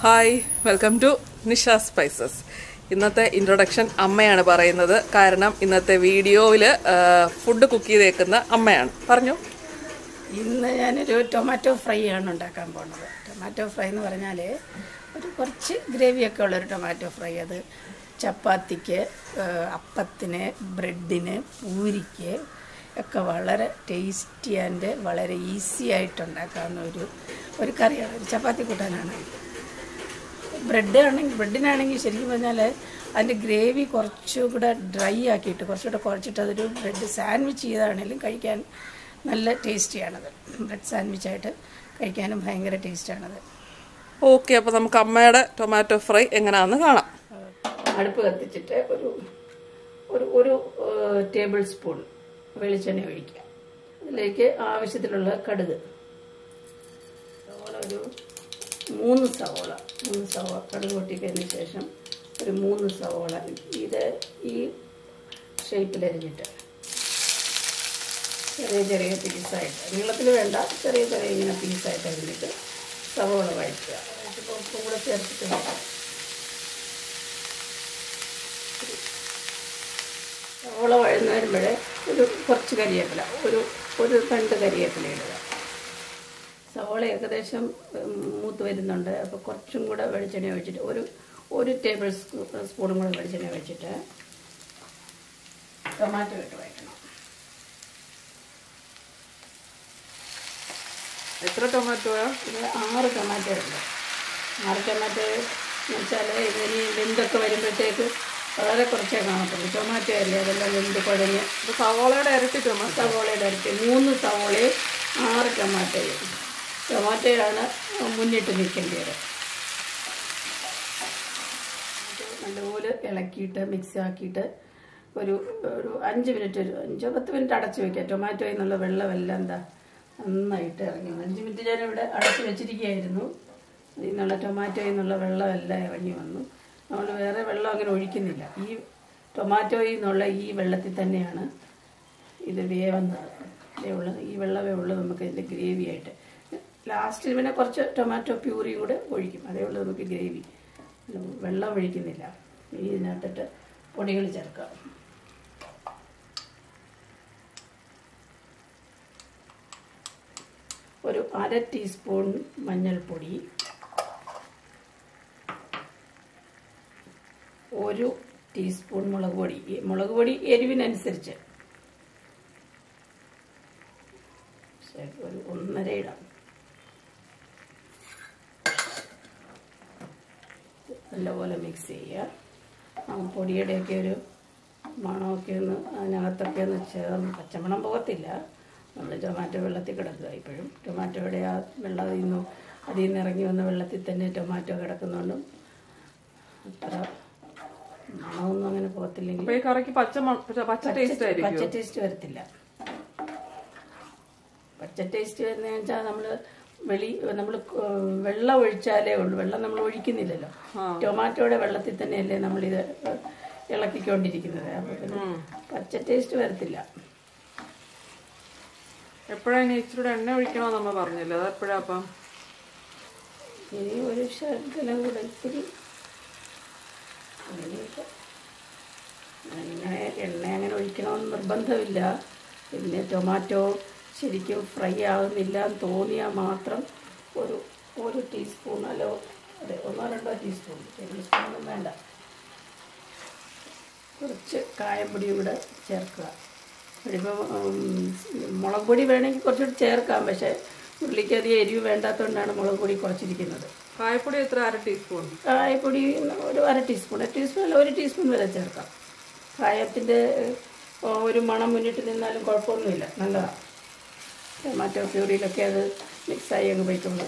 Hi welcome to Nisha spices ഇന്നത്തെ introduction അമ്മയാണ് പറയുന്നത് കാരണം ഇന്നത്തെ വീഡിയോയിൽ ഫുഡ് കുക്ക് ചെയ്തേക്കുന്ന അമ്മയാണ് പറഞ്ഞു ഇന്ന് ഞാനൊരു ടൊമാറ്റോ ഫ്രൈ ആണ് ഉണ്ടാക്കാൻ പോകുന്നത് ടൊമാറ്റോ ഫ്രൈ എന്ന് പറഞ്ഞാൽ ഒരു കുറച്ച് ഗ്രേവിയൊക്കെ ഉള്ളൊരു ടൊമാറ്റോ ഫ്രൈ അത് ചപ്പാത്തിക്ക് ആ, അപ്പത്തിന് ബ്രെഡിന് പൂരിക്ക് ഒക്കെ വളരെ ടേസ്റ്റി ആൻഡ് വളരെ ഈസി ആയിട്ട് ഉണ്ടാക്കാവുന്ന ഒരു ഒരു കറിയാണ് ഒരു ചപ്പാത്തി കൂട്ടാനാണ് ബ്രെഡ് ആണെങ്കിൽ ബ്രെഡിനാണെങ്കിൽ ശരിക്കും പറഞ്ഞാൽ അതിൻ്റെ ഗ്രേവി കുറച്ചുകൂടെ ഡ്രൈ ആക്കിയിട്ട് കുറച്ചുകൂടെ കുറച്ചിട്ട് അതൊരു ബ്രെഡ് സാൻഡ്വിച്ച് ചെയ്താണെങ്കിലും കഴിക്കാൻ നല്ല ടേസ്റ്റിയാണത് ബ്രെഡ് സാൻഡ്വിച്ചായിട്ട് കഴിക്കാനും ഭയങ്കര ടേസ്റ്റാണത് ഓക്കെ അപ്പോൾ നമുക്ക് അമ്മയുടെ ടൊമാറ്റോ ഫ്രൈ എങ്ങനെയാണെന്ന് കാണാം അടുപ്പ് കത്തിച്ചിട്ട് ഒരു ഒരു ഒരു ടേബിൾ സ്പൂൺ വെളിച്ചെണ്ണ ഒഴിക്കുക അതിലേക്ക് ആവശ്യത്തിലുള്ള കടുക് സവോള ഒരു മൂന്ന് സവോള മൂന്ന് സവോള കടുക് പൊട്ടിക്കതിന് ശേഷം ഒരു മൂന്ന് സവോള ഇത് ഈ ഷേപ്പിലരിഞ്ഞിട്ട് ചെറിയ ചെറിയ പീസായിട്ട് നീളത്തിൽ വേണ്ട ചെറിയ ചെറിയ ഇങ്ങനെ പീസായിട്ട് അരിഞ്ഞിട്ട് സവോള വഴറ്റുക വഴറ്റുമ്പോൾ ഉപ്പും കൂടെ ചേർത്തിട്ട് വഴറ്റുക സവോള വഴന്ന് വരുമ്പോഴേ ഒരു കുറച്ച് കരിവേപ്പില ഒരു ഒരു തണ്ട് കരിവേപ്പില ഇടുക സവോള ഏകദേശം ഉം, മൂത്ത് വരുന്നുണ്ട് അപ്പോൾ കുറച്ചും കൂടെ വെളിച്ചെണ്ണ ഒഴിച്ചിട്ട് ഒരു ഒരു ടേബിൾ സ്പൂണും കൂടെ വെളിച്ചെണ്ണ ഒഴിച്ചിട്ട് ടൊമാറ്റോ ഇട്ട് വയ്ക്കണം എത്ര ടൊമാറ്റോയാ ഇത് ആറ് ടൊമാറ്റോ ഉണ്ട് ആറ് ടൊമാറ്റോ എന്ന് വെച്ചാൽ ഇതിന് വെന്തൊക്കെ വരുമ്പോഴത്തേക്ക് വളരെ കുറച്ചേ കാണത്തുള്ളൂ ടൊമാറ്റോ അല്ലേ അതെല്ലാം വെന്ത് കുഴഞ്ഞ് ഇത് സവോളയുടെ ഇരട്ടി ടൊമാറ്റോ സവോളയുടെ അടുത്ത് മൂന്ന് സവോളയും ആറ് ടൊമാറ്റോയും ടൊമാറ്റോയാണ് മുന്നിട്ട് നിൽക്കേണ്ടത് നല്ലപോലെ ഇളക്കിയിട്ട് മിക്സ് ആക്കിയിട്ട് ഒരു ഒരു അഞ്ച് മിനിറ്റ് ഒരു അഞ്ചോ പത്ത് മിനിറ്റ് അടച്ച് വെക്കുക ടൊമാറ്റോയിൽ നിന്നുള്ള വെള്ളമെല്ലാം എന്താ നന്നായിട്ട് ഇറങ്ങി വന്നു. അഞ്ച് മിനിറ്റ് ഞാനിവിടെ അടച്ച് വെച്ചിരിക്കുകയായിരുന്നു അതിൽ നിന്നുള്ള ടൊമാറ്റോയിൽ നിന്നുള്ള വെള്ളമെല്ലാം ഇറങ്ങി വന്നു നമ്മൾ വേറെ വെള്ളം അങ്ങനെ ഒഴിക്കുന്നില്ല ഈ ടൊമാറ്റോയിൽ നിന്നുള്ള ഈ വെള്ളത്തിൽ തന്നെയാണ് ഇത് വേവുന്നത് ഇതേ ഉള്ളൂ ഈ വെള്ളമേ ഉള്ളൂ നമുക്ക് ഇതിൻ്റെ ഗ്രേവി ആയിട്ട് ലാസ്റ്റിൽ പിന്നെ കുറച്ച് ടൊമാറ്റോ പ്യൂരിയും കൂടെ ഒഴിക്കും അതേ ഉള്ളൂ നമുക്ക് ഗ്രേവി വെള്ളം ഒഴിക്കുന്നില്ല ഈ ഇതിനകത്തിട്ട് പൊടികൾ ചേർക്കാം ഒരു അര ടീസ്പൂൺ മഞ്ഞൾപ്പൊടി ഒരു ടീസ്പൂൺ മുളക് പൊടി ഈ മുളക് പൊടി എരിവിനനുസരിച്ച് ശരി, ഒരു ഒന്നര ഇടാം നല്ലപോലെ മിക്സ് ചെയ്യുക ആ പൊടിയുടെയൊക്കെ ഒരു മണമൊക്കെ ഒന്ന് അതിനകത്തൊക്കെ ഒന്ന് ചേർന്ന് പച്ചമണം പോകത്തില്ല നമ്മൾ ടൊമാറ്റോ വെള്ളത്തിൽ കിടക്കുക ഇപ്പോഴും ടൊമാറ്റോയുടെ ആ വെള്ളം അതിൽ നിന്ന് അതിൽ നിന്ന് ഇറങ്ങി വന്ന വെള്ളത്തിൽ തന്നെ ടൊമാറ്റോ കിടക്കുന്നുണ്ടും അത്ര മണമൊന്നും അങ്ങനെ പോകത്തില്ലെങ്കിൽ അപ്പോൾ ഈ കറിക്ക് പച്ച മണ- പച്ച ടേസ്റ്റ് ആയിരിക്കും പച്ച ടേസ്റ്റ് വരത്തില്ല പച്ച ടേസ്റ്റ് വരുന്നതെന്ന് വെച്ചാൽ നമ്മൾ വെളി നമ്മൾ വെള്ളം ഒഴിച്ചാലേ ഉള്ളൂ വെള്ളം നമ്മൾ ഒഴിക്കുന്നില്ലല്ലോ ടൊമാറ്റോയുടെ വെള്ളത്തിൽ തന്നെയല്ലേ നമ്മളിത് ഇളക്കിക്കൊണ്ടിരിക്കുന്നത് അപ്പോൾ പിന്നെ പച്ച ടേസ്റ്റ് വരത്തില്ല എപ്പോഴാണ് ഇച്ചിരി എണ്ണ ഒഴിക്കണമെന്ന് നമ്മൾ പറഞ്ഞില്ലേ അത് എപ്പോഴാ അപ്പം ഇനി ഒരു ശകലം കൂടെ ഇത്തിരി അങ്ങനെയൊക്കെ അങ്ങനെ എണ്ണ അങ്ങനെ ഒഴിക്കണമെന്ന് നിർബന്ധമില്ല പിന്നെ ടൊമാറ്റോ ശരിക്കും ഫ്രൈ ആകുന്നില്ല എന്ന് തോന്നിയാൽ മാത്രം ഒരു ഒരു ടീസ്പൂൺ അല്ലോ അതെ ഒന്നോ രണ്ടോ ടീസ്പൂൺ ടേബിൾ സ്പൂണൊന്നും വേണ്ട കുറച്ച് കായപ്പൊടിയും കൂടെ ചേർക്കുക ഇപ്പം മുളക് പൊടി വേണമെങ്കിൽ കുറച്ചുകൂടി ചേർക്കാം പക്ഷേ ഉള്ളിക്ക് അധികം എരിവ് വേണ്ടാത്തതുകൊണ്ടാണ് മുളക് പൊടി കുറച്ചിരിക്കുന്നത് കായപ്പൊടി എത്ര അര ടീസ്പൂൺ കായപ്പൊടി ഒരു അര ടീസ്പൂൺ അര ടീസ്പൂൺ അല്ല ഒരു ടീസ്പൂൺ വരെ ചേർക്കാം കായത്തിൻ്റെ ഒരു മണം മുന്നിട്ട് നിന്നാലും കുഴപ്പമൊന്നുമില്ല നല്ലതാണ് ടൊമാറ്റോ പ്യൂറിയിലൊക്കെ അത് മിക്സായി അങ്ങ് പോയിട്ടുണ്ട്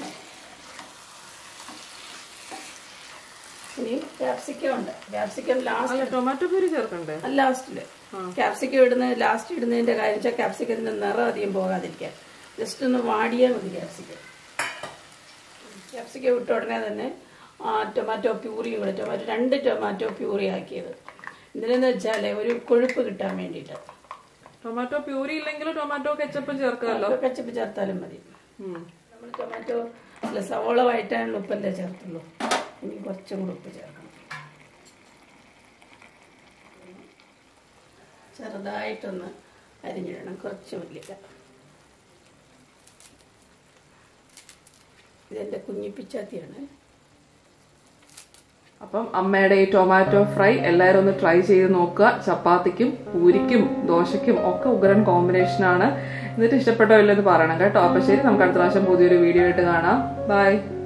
ഇനി ക്യാപ്സിക്കം ഉണ്ട് ക്യാപ്സിക്കം ലാസ്റ്റ് അല്ല ടൊമാറ്റോ പ്യൂരി ചേർക്കണ്ടേ ലാസ്റ്റിൽ ക്യാപ്സിക്കം ഇടുന്ന ലാസ്റ്റ് ഇടുന്നതിന്റെ കാര്യം വെച്ചാൽ ക്യാപ്സിക്കത്തിന്റെ നിറം അധികം പോകാതിരിക്കാൻ ജസ്റ്റ് ഒന്ന് വാടിയാൽ മതി ക്യാപ്സിക്കം ക്യാപ്സിക്കം ഇട്ട ഉടനെ തന്നെ ആ ടൊമാറ്റോ പ്യൂറിയും കൂടെ ടൊമാറ്റോ രണ്ട് ടൊമാറ്റോ പ്യൂറി ആക്കിയത് എന്തിനെന്ന് വെച്ചാൽ ഒരു കൊഴുപ്പ് കിട്ടാൻ വേണ്ടിയിട്ട് ടൊമാറ്റോ പ്യൂരി ഇല്ലെങ്കിൽ ടൊമാറ്റോ കെച്ചപ്പും ചേർക്കാമല്ലോ കച്ചപ്പ് ചേർത്താലും മതി ഉം. നമ്മൾ ടൊമാറ്റോ അല്ല സവോള വഴറ്റാനുള്ള ഉപ്പല്ലേ ചേർത്തുള്ളൂ ഇനി കുറച്ചും കൂടി ഉപ്പ് ചേർക്കണം ചെറുതായിട്ടൊന്ന് അരിഞ്ഞിടണം കുറച്ച് മല്ലിയില ഇതെൻ്റെ കുഞ്ഞിപ്പിച്ചാത്തിയാണ് അപ്പം അമ്മയുടെ ഈ ടൊമാറ്റോ ഫ്രൈ എല്ലാവരും ഒന്ന് ട്രൈ ചെയ്ത് നോക്കുക ചപ്പാത്തിക്കും പൂരിക്കും ദോശയ്ക്കും ഒക്കെ ഉഗ്രൻ കോമ്പിനേഷൻ ആണ് എന്നിട്ട് ഇഷ്ടപ്പെട്ടോ ഇല്ലെന്ന് പറയണം കേട്ടോ അപ്പൊ ശരി നമുക്ക് അടുത്ത പ്രാവശ്യം പുതിയൊരു വീഡിയോ ആയിട്ട് കാണാം ബൈ